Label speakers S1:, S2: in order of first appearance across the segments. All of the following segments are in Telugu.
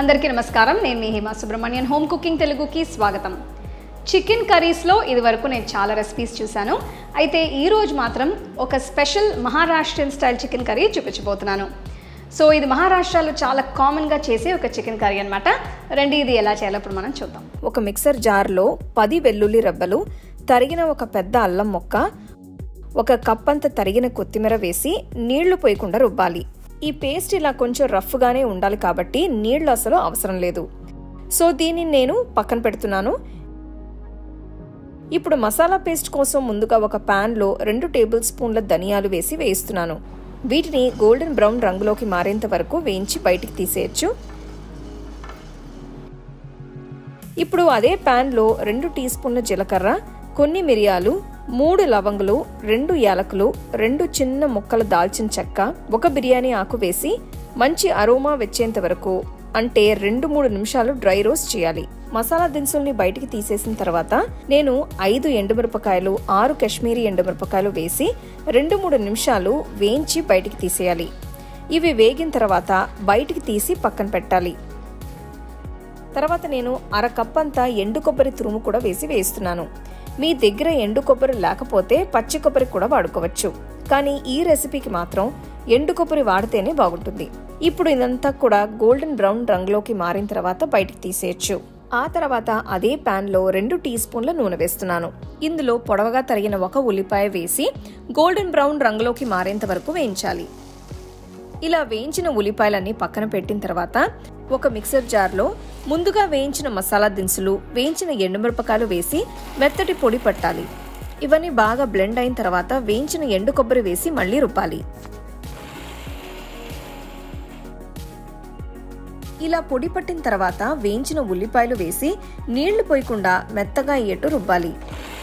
S1: అందరికీ నమస్కారం నేను మీ హేమా సుబ్రహ్మణ్యన్ హోమ్ కుకింగ్ తెలుగుకి స్వాగతం చికెన్ కర్రీస్లో ఇదివరకు నేను చాలా రెసిపీస్ చూశాను అయితే ఈరోజు మాత్రం ఒక special Maharashtrian style chicken curry చూపించబోతున్నాను సో ఇది మహారాష్ట్రలో చాలా కామన్గా చేసే ఒక చికెన్ కర్రీ అనమాట రండి ఇది ఎలా చేయాలో ఇప్పుడు మనం చూద్దాం
S2: ఒక మిక్సర్ జార్లో పది వెల్లుల్లి రెబ్బలు తరిగిన ఒక పెద్ద అల్లం మొక్క ఒక కప్ అంత తరిగిన కొత్తిమీర వేసి నీళ్లు పోయకుండా రుబ్బాలి ఈ పేస్ట్ ఇలా కొంచెం రఫ్గానే ఉండాలి కాబట్టి నీళ్లు అసలు అవసరం లేదు సో దీన్ని నేను పక్కన పెడుతున్నాను ఇప్పుడు మసాలా పేస్ట్ కోసం ముందుగా ఒక ప్యాన్లో రెండు టేబుల్ స్పూన్ల ధనియాలు వేసి వేయిస్తున్నాను వీటిని గోల్డెన్ బ్రౌన్ రంగులోకి మారేంత వరకు వేయించి బయటికి తీసేయచ్చు ఇప్పుడు అదే ప్యాన్లో రెండు టీ స్పూన్ల జీలకర్ర కొన్ని మిరియాలు మూడు లవంగులు రెండు యాలకులు రెండు చిన్న ముక్కల దాల్చిన చెక్క ఒక బిర్యానీ ఆకు వేసి మంచి అరోమా వచ్చేంత వరకు అంటే రెండు మూడు నిమిషాలు డ్రై రోస్ట్ చేయాలి మసాలా దినుసుల్ని బయటికి తీసేసిన తర్వాత నేను ఐదు ఎండుమిరపకాయలు ఆరు కాశ్మీరీ ఎండుమిరపకాయలు వేసి రెండు మూడు నిమిషాలు వేయించి బయటికి తీసేయాలి ఇవి వేగిన తర్వాత బయటికి తీసి పక్కన పెట్టాలి తర్వాత నేను అర కప్ అంతా ఎండు కొబ్బరి తురుము కూడా వేసి వేస్తున్నాను మీ దగ్గర ఎండు కొబ్బరి లేకపోతే పచ్చి కొబ్బరి కూడా వాడుకోవచ్చు కానీ ఈ రెసిపీకి మాత్రం ఎండు కొబ్బరి వాడితేనే బాగుంటుంది ఇప్పుడు ఇదంతా కూడా గోల్డెన్ బ్రౌన్ రంగులోకి మారిన తర్వాత బయటికి తీసేయచ్చు ఆ తర్వాత అదే ప్యాన్లో రెండు టీ స్పూన్ల నూనె వేస్తున్నాను ఇందులో పొడవగా తరిగిన ఒక ఉల్లిపాయ వేసి గోల్డెన్ బ్రౌన్ రంగులోకి మారేంత వరకు వేయించాలి ఇలా వేయించిన ఉల్లిపాయలన్నీ పక్కన పెట్టిన తర్వాత ఒక మిక్సర్ జార్లో ముందుగా వేయించిన మసాలా దినుసులు వేయించిన ఎండుమిరపకాయలు వేసి మెత్తటి పొడి పట్టాలి ఇవన్నీ బాగా బ్లెండ్ అయిన తర్వాత వేయించిన ఎండు కొబ్బరి వేసి మళ్ళీ రుబ్బాలి ఇలా పొడి పట్టిన తర్వాత వేయించిన ఉల్లిపాయలు వేసి నీళ్లు పోయకుండా మెత్తగా అయ్యేట్టు రుబ్బాలి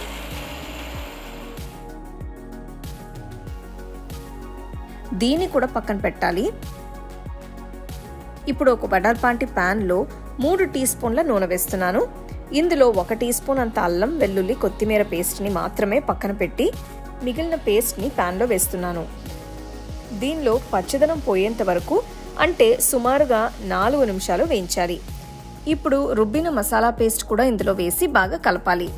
S2: దీన్ని కూడా పక్కన పెట్టాలి ఇప్పుడు ఒక బడార్పాంటి ప్యాన్లో మూడు టీ స్పూన్ల నూనె వేస్తున్నాను ఇందులో ఒక టీ స్పూన్ అంత అల్లం వెల్లుల్లి కొత్తిమీర పేస్ట్ని మాత్రమే పక్కన పెట్టి మిగిలిన పేస్ట్ని ప్యాన్లో వేస్తున్నాను దీనిలో పచ్చదనం పోయేంత వరకు అంటే సుమారుగా నాలుగు నిమిషాలు వేయించాలి ఇప్పుడు రుబ్బిన మసాలా పేస్ట్ కూడా ఇందులో వేసి బాగా కలపాలి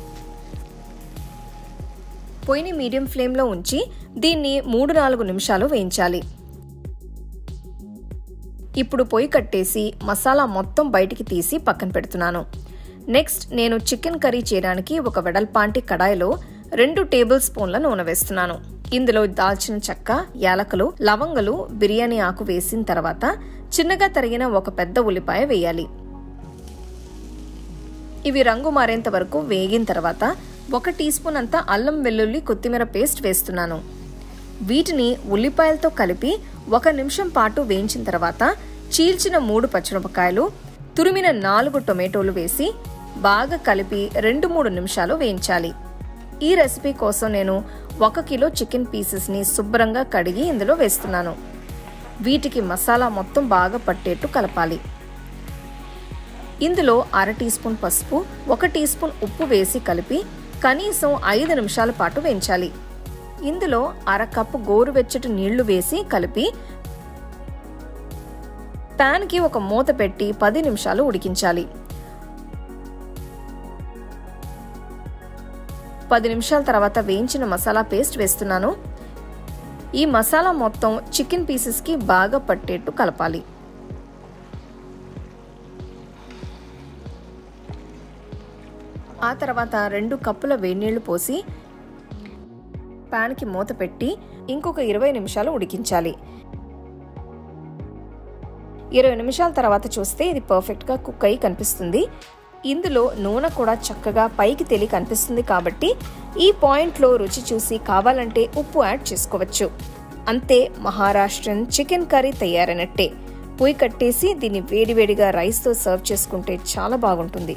S2: పొయ్యిని మీడియం ఫ్లేమ్లో ఉంచి దీన్ని మూడు నాలుగు నిమిషాలు వేయించాలి ఇప్పుడు పొయ్యి కట్టేసి మసాలా మొత్తం బయటికి తీసి పక్కన పెడుతున్నాను నెక్స్ట్ నేను చికెన్ కర్రీ చేయడానికి ఒక వెడల్పాంటి కడాయిలో రెండు టేబుల్ స్పూన్ల నూనె వేస్తున్నాను ఇందులో దాల్చిన చెక్క యాలకులు లవంగలు బిర్యానీ ఆకు వేసిన తర్వాత చిన్నగా తరిగిన ఒక పెద్ద ఉల్లిపాయ వేయాలి ఇవి రంగు మారేంత వరకు వేగిన తర్వాత ఒక టీ స్పూన్ అంతా అల్లం వెల్లుల్లి కొత్తిమీర పేస్ట్ వేస్తున్నాను వీటిని ఉల్లిపాయలతో కలిపి ఒక నిమిషం పాటు వేయించిన తర్వాత చీల్చిన మూడు పచ్చిమిరపకాయలు తురిమిన నాలుగు టొమాటోలు వేసి బాగా కలిపి రెండు మూడు నిమిషాలు వేయించాలి ఈ రెసిపీ కోసం నేను ఒక కిలో చికెన్ పీసెస్ని శుభ్రంగా కడిగి ఇందులో వేస్తున్నాను వీటికి మసాలా మొత్తం బాగా పట్టేట్టు కలపాలి ఇందులో అర టీ స్పూన్ పసుపు ఒక టీ స్పూన్ ఉప్పు వేసి కలిపి కనీసం ఐదు నిమిషాల పాటు వేయించాలి ఇందులో అర కప్పు గోరువెచ్చటి నీళ్లు వేసి కలిపి ప్యాన్కి ఒక మూత పెట్టి పది నిమిషాలు ఉడికించాలి పది నిమిషాల తర్వాత వేయించిన మసాలా పేస్ట్ వేస్తున్నాను ఈ మసాలా మొత్తం చికెన్ పీసెస్కి బాగా పట్టేట్టు కలపాలి ఆ తర్వాత రెండు కప్పుల వేడినీళ్లు పోసి ప్యాన్కి మూత పెట్టి ఇంకొక ఇరవై నిమిషాలు ఉడికించాలి ఇరవై నిమిషాల తర్వాత చూస్తే ఇది పర్ఫెక్ట్గా కుక్ అయ్యి కనిపిస్తుంది ఇందులో నూనె కూడా చక్కగా పైకి తెలి కనిపిస్తుంది కాబట్టి ఈ పాయింట్లో రుచి చూసి కావాలంటే ఉప్పు యాడ్ చేసుకోవచ్చు అంతే మహారాష్ట్రన్ చికెన్ కర్రీ తయారైనట్టే పొయ్యి కట్టేసి దీన్ని వేడివేడిగా రైస్తో సర్వ్ చేసుకుంటే చాలా బాగుంటుంది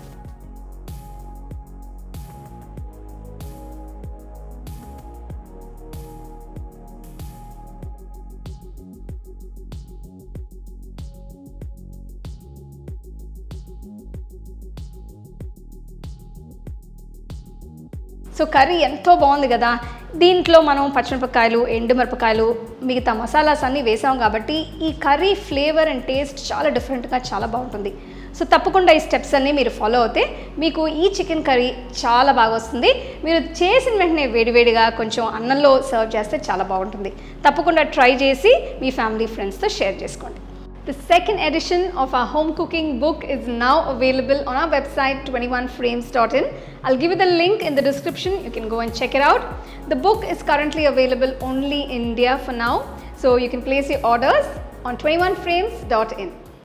S1: సో కర్రీ ఎంతో బాగుంది కదా దీంట్లో మనం పచ్చిమిరపకాయలు ఎండుమిరపకాయలు మిగతా మసాలాస్ అన్నీ వేసాం కాబట్టి ఈ కర్రీ ఫ్లేవర్ అండ్ టేస్ట్ చాలా డిఫరెంట్గా చాలా బాగుంటుంది సో తప్పకుండా ఈ స్టెప్స్ అన్నీ మీరు ఫాలో అవుతే మీకు ఈ చికెన్ కర్రీ చాలా బాగా వస్తుంది మీరు చేసిన వెంటనే వేడివేడిగా కొంచెం అన్నంలో సర్వ్ చేస్తే చాలా బాగుంటుంది తప్పకుండా ట్రై చేసి మీ ఫ్యామిలీ ఫ్రెండ్స్తో షేర్ చేసుకోండి The second edition of our home cooking book is now available on our website 21frames.in. I'll give you the link in the description. You can go and check it out. The book is currently available only in India for now. So you can place your orders on 21frames.in.